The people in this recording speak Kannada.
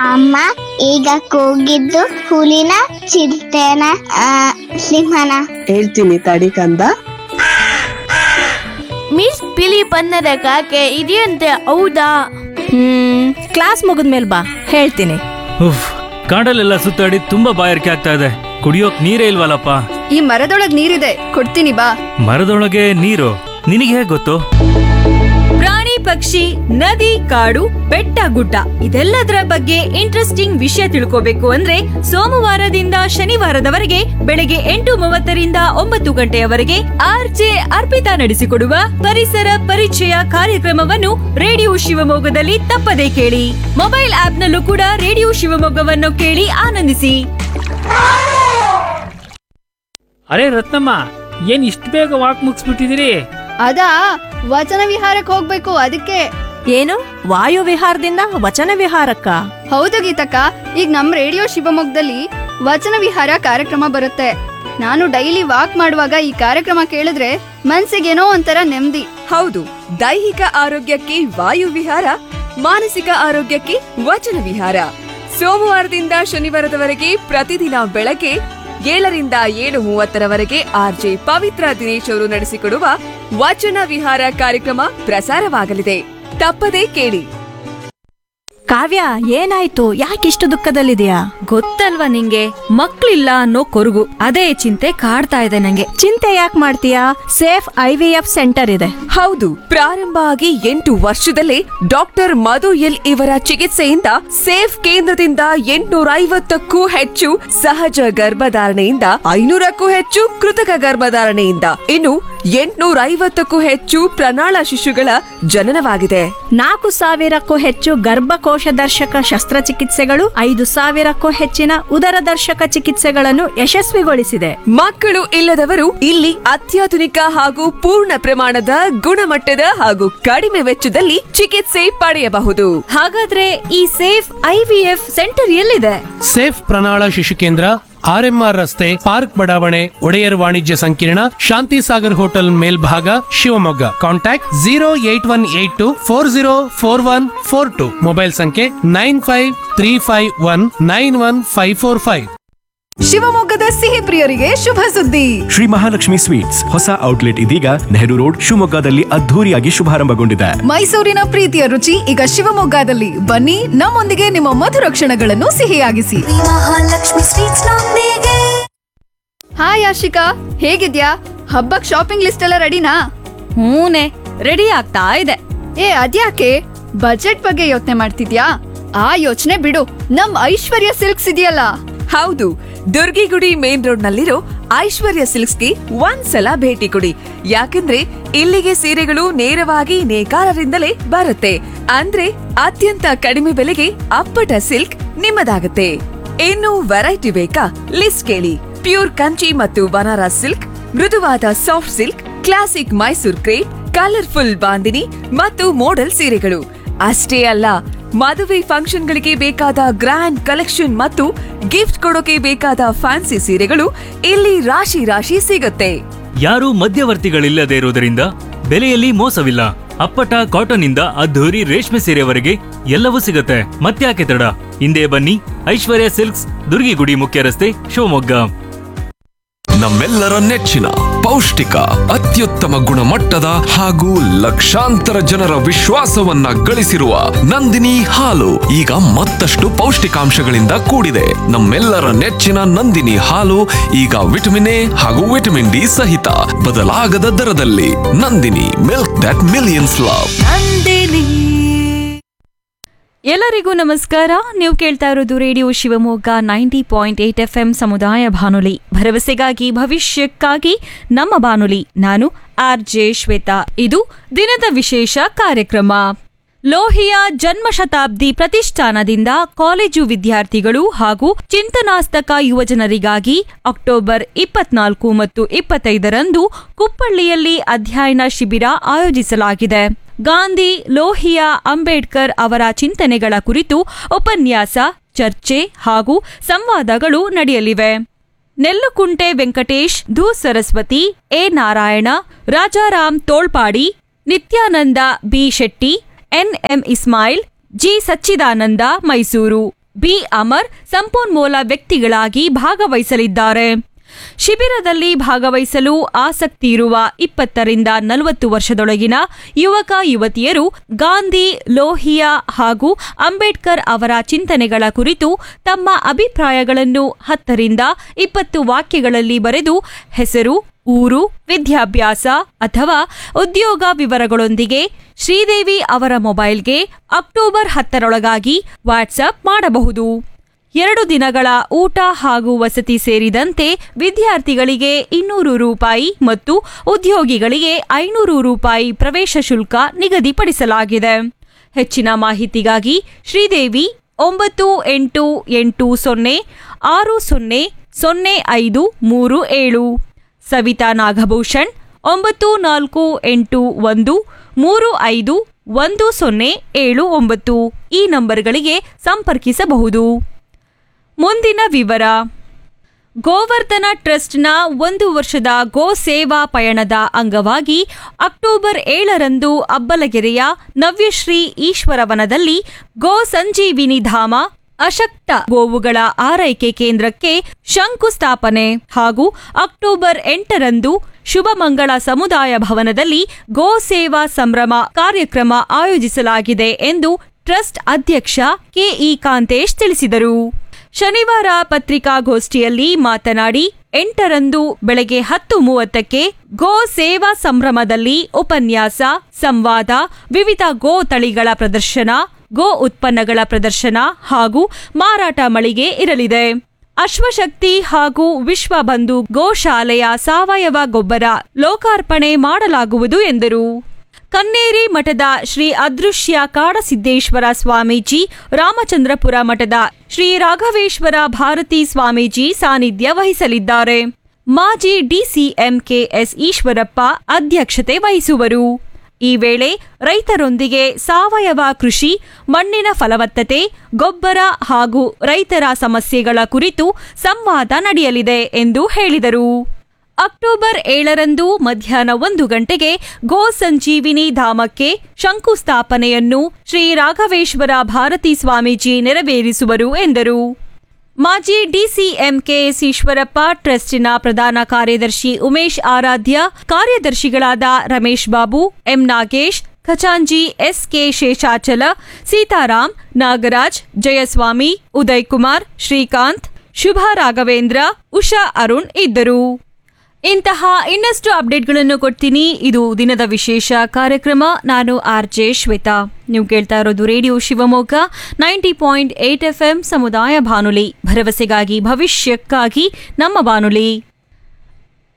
ಅಮ್ಮ ಈಗ ಕೂಗಿದ್ದು ಹುಲಿನ ಚಿರತೆನ ಆ, ಸಿಂಹನ ಹೇಳ್ತೀನಿ ತಡಿ ಕಂದ ಮಿಸ್ ಬಿಳಿ ಬಣ್ಣದ ಕಾಗೆ ಇದೆಯಂತೆ ಹೌದಾ ಹ್ಮ್ ಕ್ಲಾಸ್ ಮುಗಿದ್ಮೇಲೆ ಬಾ ಹೇಳ್ತೀನಿ ಉಫ್ ಕಾಡಲ್ಲೆಲ್ಲ ಸುತ್ತಾಡಿ ತುಂಬಾ ಬಾಯಾರಿಕೆ ಆಗ್ತಾ ಇದೆ ಕುಡಿಯೋಕ್ ನೀರೇ ಇಲ್ವಲ್ಲಪ್ಪ ಈ ಮರದೊಳಗ್ ನೀರಿದೆ ಕೊಡ್ತೀನಿ ಬಾ ಮರದೊಳಗೆ ನೀರು ನಿನಗೆ ಹೇಗ್ ಗೊತ್ತು ಪ್ರಾಣಿ ಪಕ್ಷಿ ನದಿ ಕಾಡು ಬೆಟ್ಟ ಗುಡ್ಡ ಇದೆಲ್ಲದರ ಬಗ್ಗೆ ಇಂಟ್ರೆಸ್ಟಿಂಗ್ ವಿಷಯ ತಿಳ್ಕೋಬೇಕು ಅಂದ್ರೆ ಸೋಮವಾರದಿಂದ ಶನಿವಾರದವರೆಗೆ ಬೆಳಗ್ಗೆ ಎಂಟು ಮೂವತ್ತರಿಂದ ಒಂಬತ್ತು ಗಂಟೆಯವರೆಗೆ ಆರ್ಜೆ ಅರ್ಪಿತಾ ನಡೆಸಿಕೊಡುವ ಪರಿಸರ ಪರಿಚಯ ಕಾರ್ಯಕ್ರಮವನ್ನು ರೇಡಿಯೋ ಶಿವಮೊಗ್ಗದಲ್ಲಿ ತಪ್ಪದೇ ಕೇಳಿ ಮೊಬೈಲ್ ಆಪ್ನಲ್ಲೂ ಕೂಡ ರೇಡಿಯೋ ಶಿವಮೊಗ್ಗವನ್ನು ಕೇಳಿ ಆನಂದಿಸಿ ಅರೆ ರತ್ನಮ್ಮ ಏನ್ ಇಷ್ಟು ಬೇಗ ವಾಕ್ ಮುಗಿಸ್ಬಿಟ್ಟಿದ್ದೀರಿ ಅದಾ ವಚನ ವಿಹಾರಕ್ಕೆ ಹೋಗ್ಬೇಕು ಅದಕ್ಕೆ ಏನು ವಾಯು ವಿಹಾರದಿಂದ ವಚನ ವಿಹಾರಕ್ಕ ಹೌದು ಗೀತಕ್ಕ ಈಗ ನಮ್ ರೇಡಿಯೋ ಶಿವಮೊಗ್ಗದಲ್ಲಿ ವಚನ ವಿಹಾರ ಕಾರ್ಯಕ್ರಮ ಬರುತ್ತೆ ನಾನು ಡೈಲಿ ವಾಕ್ ಮಾಡುವಾಗ ಈ ಕಾರ್ಯಕ್ರಮ ಕೇಳಿದ್ರೆ ಮನ್ಸಿಗೇನೋ ಒಂಥರ ನೆಮ್ಮದಿ ಹೌದು ದೈಹಿಕ ಆರೋಗ್ಯಕ್ಕೆ ವಾಯು ವಿಹಾರ ಮಾನಸಿಕ ಆರೋಗ್ಯಕ್ಕೆ ವಚನ ವಿಹಾರ ಸೋಮವಾರದಿಂದ ಶನಿವಾರದವರೆಗೆ ಪ್ರತಿದಿನ ಬೆಳಗ್ಗೆ ಏಳರಿಂದ ಏಳು ಮೂವತ್ತರವರೆಗೆ ಆರ್ಜೆ ಪವಿತ್ರ ದಿನೇಶ್ ಅವರು ನಡೆಸಿಕೊಡುವ ವಚನ ವಿಹಾರ ಕಾರ್ಯಕ್ರಮ ಪ್ರಸಾರವಾಗಲಿದೆ ತಪ್ಪದೇ ಕೇಳಿ ಕಾವ್ಯ ಏನಾಯ್ತು ಯಾಕಿಷ್ಟು ದುಃಖದಲ್ಲಿದೆಯಾ ಗೊತ್ತಲ್ವಾ ನಿಂಗೆ ಮಕ್ಳಿಲ್ಲ ಅನ್ನೋ ಕೊರಗು ಅದೇ ಚಿಂತೆ ಕಾಡ್ತಾ ಇದೆ ನಂಗೆ ಚಿಂತೆ ಯಾಕೆ ಮಾಡ್ತೀಯಾ safe I V F centre ಇದೆ ಹೌದು ಪ್ರಾರಂಭ ಆಗಿ ಎಂಟು ವರ್ಷದಲ್ಲೇ ಡಾಕ್ಟರ್ ಮಧು ಎಲ್ ಇವರ ಚಿಕಿತ್ಸೆಯಿಂದ ಸೇಫ್ ಕೇಂದ್ರದಿಂದ ಎಂಟುನೂರ ಐವತ್ತಕ್ಕೂ ಹೆಚ್ಚು ಸಹಜ ಗರ್ಭಧಾರಣೆಯಿಂದ ಐನೂರಕ್ಕೂ ಹೆಚ್ಚು ಕೃತಕ ಗರ್ಭಧಾರಣೆಯಿಂದ ಇನ್ನು ಎಂಟುನೂರ ಐವತ್ತಕ್ಕೂ ಹೆಚ್ಚು ಪ್ರಣಾಳ ಶಿಶುಗಳ ಜನನವಾಗಿದೆ ನಾಲ್ಕು ಸಾವಿರಕ್ಕೂ ಹೆಚ್ಚು ಗರ್ಭಕೋಶ ದರ್ಶಕ ಶಸ್ತ್ರಚಿಕಿತ್ಸೆಗಳು ಐದು ಸಾವಿರಕ್ಕೂ ಹೆಚ್ಚಿನ ಉದರ ದರ್ಶಕ ಚಿಕಿತ್ಸೆಗಳನ್ನು ಯಶಸ್ವಿಗೊಳಿಸಿದೆ ಮಕ್ಕಳು ಇಲ್ಲದವರು ಇಲ್ಲಿ ಅತ್ಯಾಧುನಿಕ ಹಾಗೂ ಪೂರ್ಣ ಪ್ರಮಾಣದ ಗುಣಮಟ್ಟದ ಹಾಗೂ ಕಡಿಮೆ ವೆಚ್ಚದಲ್ಲಿ ಚಿಕಿತ್ಸೆ ಪಡೆಯಬಹುದು ಹಾಗಾದ್ರೆ ಈ ಸೇಫ್ ಐವಿಎಫ್ ಸೆಂಟರ್ ಎಲ್ಲಿದೆ ಸೇಫ್ ಪ್ರಣಾಳ ಶಿಶು ಕೇಂದ್ರ ಆರ್ಎಂಆರ್ ರಸ್ತೆ ಪಾರ್ಕ್ ಬಡಾವಣೆ ಒಡೆಯರ್ ವಾಣಿಜ್ಯ ಸಂಕೀರ್ಣ ಶಾಂತಿ ಸಾಗರ್ ಹೋಟೆಲ್ ಮೇಲ್ಭಾಗ Shivamogga contact zero eight one eight two four zero four one four two mobile ಸಂಖ್ಯೆ nine five three five one nine one five four five ಶಿವಮೊಗ್ಗದ ಸಿಹಿ ಪ್ರಿಯರಿಗೆ ಶುಭ ಸುದ್ದಿ ಶ್ರೀ ಮಹಾಲಕ್ಷ್ಮಿ ಸ್ವೀಟ್ಸ್ ಹೊಸ ಔಟ್ಲೆಟ್ ಇದೀಗ ನೆಹರು ರೋಡ್ ಶಿವಮೊಗ್ಗದಲ್ಲಿ ಅದ್ಧೂರಿಯಾಗಿ ಶುಭಾರಂಭಗೊಂಡಿದೆ ಮೈಸೂರಿನ ಪ್ರೀತಿಯ ರುಚಿ ಈಗ ಶಿವಮೊಗ್ಗದಲ್ಲಿ ಬನ್ನಿ ನಮ್ಮೊಂದಿಗೆ ನಿಮ್ಮ ಮಧುರ ಕ್ಷಣಗಳನ್ನು ಸಿಹಿಯಾಗಿಸಿ ಹಾಯ್ ಆಶಿಕಾ ಹೇಗಿದ್ಯಾ ಹಬ್ಬಕ್ ಶಾಪಿಂಗ್ ಲಿಸ್ಟ್ ಎಲ್ಲ ರೆಡಿನಾ ಹೂನೆ ರೆಡಿ ಆಗ್ತಾ ಇದೆ ಏ ಅದ್ಯಾಕೆ ಬಜೆಟ್ ಬಗ್ಗೆ ಯೋಚನೆ ಮಾಡ್ತಿದ್ಯಾ ಆ ಯೋಚನೆ ಬಿಡು ನಮ್ ಐಶ್ವರ್ಯ ಸಿಲ್ಕ್ಸ್ ಇದೆಯಲ್ಲ ಹೌದು ದುರ್ಗಿಗುಡಿ ಮೇನ್ ರೋಡ್ ನಲ್ಲಿರೋ ಐಶ್ವರ್ಯ ಸಿಲ್ಕ್ಸ್ಗೆ ಒಂದ್ಸಲ ಭೇಟಿ ಕೊಡಿ ಯಾಕಂದ್ರೆ ಇಲ್ಲಿಗೆ ಸೀರೆಗಳು ನೇರವಾಗಿ ನೇಕಾರರಿಂದಲೇ ಬರುತ್ತೆ ಅಂದ್ರೆ ಅತ್ಯಂತ ಕಡಿಮೆ ಬೆಲೆಗೆ ಅಪ್ಪಟ ಸಿಲ್ಕ್ ನಿಮ್ಮದಾಗುತ್ತೆ ಇನ್ನು ವೆರೈಟಿ ಬೇಕಾ ಲಿಸ್ಟ್ ಕೇಳಿ ಪ್ಯೂರ್ ಕಂಚಿ ಮತ್ತು ಬನಾರಸ್ ಸಿಲ್ಕ್ ಮೃದುವಾದ soft silk classic Mysore crepe colourful bandhani ಮತ್ತು ಮೋಡಲ್ ಸೀರೆಗಳು ಅಷ್ಟೇ ಅಲ್ಲ ಮದುವೆ ಫಂಕ್ಷನ್ಗಳಿಗೆ ಬೇಕಾದ ಗ್ರ್ಯಾಂಡ್ ಕಲೆಕ್ಷನ್ ಮತ್ತು ಗಿಫ್ಟ್ ಕೊಡೋಕೆ ಬೇಕಾದ ಫ್ಯಾನ್ಸಿ ಸೀರೆಗಳು ಇಲ್ಲಿ ರಾಶಿ ರಾಶಿ ಸಿಗುತ್ತೆ ಯಾರೂ ಮಧ್ಯವರ್ತಿಗಳಿಲ್ಲದೆ ಇರುವುದರಿಂದ ಬೆಲೆಯಲ್ಲಿ ಮೋಸವಿಲ್ಲ ಅಪ್ಪಟ ಕಾಟನ್ ಇಂದ ಅದ್ಧೂರಿ ರೇಷ್ಮೆ ಸೀರೆವರೆಗೆ ಎಲ್ಲವೂ ಸಿಗುತ್ತೆ ಮತ್ತ್ಯಾಕೆ ತಡ ಹಿಂದೆ ಬನ್ನಿ ಐಶ್ವರ್ಯ ಸಿಲ್ಕ್ಸ್ ದುರ್ಗಿಗುಡಿ ಮುಖ್ಯ ರಸ್ತೆ ಶಿವಮೊಗ್ಗ ನಮ್ಮೆಲ್ಲರ ನೆಚ್ಚಿನ ಪೌಷ್ಟಿಕ ಅತ್ಯುತ್ತಮ ಗುಣಮಟ್ಟದ ಹಾಗೂ ಲಕ್ಷಾಂತರ ಜನರ ವಿಶ್ವಾಸವನ್ನ ಗಳಿಸಿರುವ ನಂದಿನಿ ಹಾಲು ಈಗ ಮತ್ತಷ್ಟು ಪೌಷ್ಟಿಕಾಂಶಗಳಿಂದ ಕೂಡಿದೆ ನಮ್ಮೆಲ್ಲರ ನೆಚ್ಚಿನ ನಂದಿನಿ ಹಾಲು ಈಗ ವಿಟಮಿನ್ ಎ ಹಾಗೂ ವಿಟಮಿನ್ ಡಿ ಸಹಿತ ಬದಲಾಗದ ದರದಲ್ಲಿ Nandini milk that millions love ಎಲ್ಲರಿಗೂ ನಮಸ್ಕಾರ ನೀವು ಕೇಳ್ತಾ ಇರೋದು radio Shivamogga ninety point eight F M ಸಮುದಾಯ ಬಾನುಲಿ ಭರವಸೆಗಾಗಿ ಭವಿಷ್ಯಕ್ಕಾಗಿ ನಮ್ಮ ಬಾನುಲಿ ನಾನು ಆರ್ ಜೆ ಶ್ವೇತಾ ಇದು ದಿನದ ವಿಶೇಷ ಕಾರ್ಯಕ್ರಮ ಲೋಹಿಯ ಜನ್ಮ ಶತಾಬ್ದಿ ಪ್ರತಿಷ್ಠಾನದಿಂದ ಕಾಲೇಜು ವಿದ್ಯಾರ್ಥಿಗಳು ಹಾಗೂ ಚಿಂತನಾಸ್ತಕ ಯುವಜನರಿಗಾಗಿ ಅಕ್ಟೋಬರ್ ಇಪ್ಪತ್ನಾಲ್ಕು ಮತ್ತು ಇಪ್ಪತ್ತೈದರಂದು ಕುಪ್ಪಳ್ಳಿಯಲ್ಲಿ ಅಧ್ಯಯನ ಶಿಬಿರ ಆಯೋಜಿಸಲಾಗಿದೆ ಗಾಂಧಿ ಲೋಹಿಯಾ ಅಂಬೇಡ್ಕರ್ ಅವರ ಚಿಂತನೆಗಳ ಕುರಿತು ಉಪನ್ಯಾಸ ಚರ್ಚೆ ಹಾಗೂ ಸಂವಾದಗಳು ನಡೆಯಲಿವೆ ನೆಲ್ಲುಕುಂಟೆ ವೆಂಕಟೇಶ್ ಧೂ Saraswathi A Narayana Rajaram Tolpadi Nityananda B Shetty NM Ismail G Sachchidananda Mysuru B Amar ಸಂಪನ್ಮೂಲ ವ್ಯಕ್ತಿಗಳಾಗಿ ಭಾಗವಹಿಸಲಿದ್ದಾರೆ ಶಿಬಿರದಲ್ಲಿ ಭಾಗವಹಿಸಲು ಆಸಕ್ತಿ ಇರುವ ಇಪ್ಪತ್ತರಿಂದ ನಲವತ್ತು ವರ್ಷದೊಳಗಿನ ಯುವಕ ಯುವತಿಯರು ಗಾಂಧಿ ಲೋಹಿಯಾ ಹಾಗೂ ಅಂಬೇಡ್ಕರ್ ಅವರ ಚಿಂತನೆಗಳ ಕುರಿತು ತಮ್ಮ ಅಭಿಪ್ರಾಯಗಳನ್ನು ಹತ್ತರಿಂದ ಇಪ್ಪತ್ತು ವಾಕ್ಯಗಳಲ್ಲಿ ಬರೆದು ಹೆಸರು ಊರು ವಿದ್ಯಾಭ್ಯಾಸ ಅಥವಾ ಉದ್ಯೋಗ ವಿವರಗಳೊಂದಿಗೆ ಶ್ರೀದೇವಿ ಅವರ ಮೊಬೈಲ್ಗೆ ಅಕ್ಟೋಬರ್ ಹತ್ತರೊಳಗಾಗಿ ವಾಟ್ಸ್ಆಪ್ ಮಾಡಬಹುದು ಎರಡು ದಿನಗಳ ಊಟ ಹಾಗೂ ವಸತಿ ಸೇರಿದಂತೆ ವಿದ್ಯಾರ್ಥಿಗಳಿಗೆ ಇನ್ನೂರು ರೂಪಾಯಿ ಮತ್ತು ಉದ್ಯೋಗಿಗಳಿಗೆ ಐನೂರು ರೂಪಾಯಿ ಪ್ರವೇಶ ಶುಲ್ಕ ನಿಗದಿಪಡಿಸಲಾಗಿದೆ ಹೆಚ್ಚಿನ ಮಾಹಿತಿಗಾಗಿ ಶ್ರೀದೇವಿ ಒಂಬತ್ತು ಎಂಟು ಎಂಟು ಸೊನ್ನೆ ಆರು ಸೊನ್ನೆ ಸೊನ್ನೆ ಐದು ಮೂರು ಏಳು ಸವಿತಾ ನಾಗಭೂಷಣ್ ಒಂಬತ್ತು ನಾಲ್ಕು ಎಂಟು ಒಂದು ಮೂರು ಐದು ಒಂದು ಸೊನ್ನೆ ಏಳು ಒಂಬತ್ತು ಈ ನಂಬರ್ಗಳಿಗೆ ಸಂಪರ್ಕಿಸಬಹುದು ಮುಂದಿನ ವಿವರ ಗೋವರ್ಧನ ಟ್ರಸ್ಟ್ನ ಒಂದು ವರ್ಷದ ಗೋ ಸೇವಾ ಪಯಣದ ಅಂಗವಾಗಿ ಅಕ್ಟೋಬರ್ ಏಳರಂದು ಅಬ್ಬಲಗೆರೆಯ ನವ್ಯಶ್ರೀ ಈಶ್ವರವನದಲ್ಲಿ ಗೋ ಸಂಜೀವಿನಿ ಧಾಮ ಅಶಕ್ತ ಗೋವುಗಳ ಆರೈಕೆ ಕೇಂದ್ರಕ್ಕೆ ಶಂಕುಸ್ಥಾಪನೆ ಹಾಗೂ ಅಕ್ಟೋಬರ್ ಎಂಟರಂದು ಶುಭಮಂಗಳ ಸಮುದಾಯ ಭವನದಲ್ಲಿ ಗೋ ಸೇವಾ ಸಂಭ್ರಮ ಕಾರ್ಯಕ್ರಮ ಆಯೋಜಿಸಲಾಗಿದೆ ಎಂದು ಟ್ರಸ್ಟ್ ಅಧ್ಯಕ್ಷ ಕೆಇ ಕಾಂತೇಶ್ ತಿಳಿಸಿದರು ಶನಿವಾರ ಪತ್ರಿಕಾಗೋಷ್ಠಿಯಲ್ಲಿ ಮಾತನಾಡಿ ಎಂಟರಂದು ಬೆಳಗ್ಗೆ ಹತ್ತು ಮೂವತ್ತಕ್ಕೆ ಗೋ ಸೇವಾ ಸಂಭ್ರಮದಲ್ಲಿ ಉಪನ್ಯಾಸ ಸಂವಾದ ವಿವಿಧ ಗೋ ತಳಿಗಳ ಪ್ರದರ್ಶನ ಗೋ ಉತ್ಪನ್ನಗಳ ಪ್ರದರ್ಶನ ಹಾಗೂ ಮಾರಾಟ ಮಳಿಗೆ ಇರಲಿದೆ ಅಶ್ವಶಕ್ತಿ ಹಾಗೂ ವಿಶ್ವಬಂಧು ಗೋಶಾಲೆಯ ಸಾವಯವ ಗೊಬ್ಬರ ಲೋಕಾರ್ಪಣೆ ಮಾಡಲಾಗುವುದು ಎಂದರು ಕನ್ನೇರಿ ಮಠದ ಶ್ರೀ ಅದೃಶ್ಯ ಕಾಡಸಿದ್ದೇಶ್ವರ ಸ್ವಾಮೀಜಿ ರಾಮಚಂದ್ರಪುರ ಮಠದ ಶ್ರೀ ರಾಘವೇಶ್ವರ ಭಾರತಿ ಸ್ವಾಮೀಜಿ ಸಾನ್ನಿಧ್ಯ ವಹಿಸಲಿದ್ದಾರೆ ಮಾಜಿ ಡಿಸಿಎಂ ಕೆಎಸ್ ಈಶ್ವರಪ್ಪ ಅಧ್ಯಕ್ಷತೆ ವಹಿಸುವರು ಈ ವೇಳೆ ರೈತರೊಂದಿಗೆ ಸಾವಯವ ಕೃಷಿ ಮಣ್ಣಿನ ಫಲವತ್ತತೆ ಗೊಬ್ಬರ ಹಾಗೂ ರೈತರ ಸಮಸ್ಯೆಗಳ ಕುರಿತು ಸಂವಾದ ನಡೆಯಲಿದೆ ಎಂದು ಹೇಳಿದರು ಅಕ್ಟೋಬರ್ ಏಳರಂದು ಮಧ್ಯಾಹ್ನ ಒಂದು ಗಂಟೆಗೆ ಗೋ ಸಂಜೀವಿನಿ ಧಾಮಕ್ಕೆ ಶಂಕುಸ್ಥಾಪನೆಯನ್ನು ಶ್ರೀ ರಾಘವೇಶ್ವರ ಭಾರತಿ ಸ್ವಾಮೀಜಿ ನೆರವೇರಿಸುವರು ಎಂದರು ಮಾಜಿ ಡಿಸಿಎಂ ಕೆಎಸ್ ಈಶ್ವರಪ್ಪ ಟ್ರಸ್ಟಿನ ಪ್ರಧಾನ ಕಾರ್ಯದರ್ಶಿ ಉಮೇಶ್ ಆರಾಧ್ಯ ಕಾರ್ಯದರ್ಶಿಗಳಾದ ರಮೇಶ್ ಬಾಬು ಎಂ ನಾಗೇಶ್ ಖಚಾಂಜಿ ಎಸ್ಕೆ ಶೇಷಾಚಲ ಸೀತಾರಾಮ್ ನಾಗರಾಜ್ ಜಯಸ್ವಾಮಿ ಉದಯ್ ಕುಮಾರ್ ಶ್ರೀಕಾಂತ್ ಶುಭ ರಾಘವೇಂದ್ರ ಉಷಾ ಅರುಣ್ ಇದ್ದರು ಇಂತಹ ಇನ್ನಷ್ಟು ಅಪ್ಡೇಟ್ಗಳನ್ನು ಕೊಡ್ತೀನಿ ಇದು ದಿನದ ವಿಶೇಷ ಕಾರ್ಯಕ್ರಮ ನಾನು ಆರ್ ಜೆ ಶ್ವೇತಾ ನೀವು ಕೇಳ್ತಾ ಇರೋದು radio Shivamogga ninety point eight F M ಸಮುದಾಯ ಬಾನುಲಿ ಭರವಸೆಗಾಗಿ ಭವಿಷ್ಯಕ್ಕಾಗಿ ನಮ್ಮ ಬಾನುಲಿ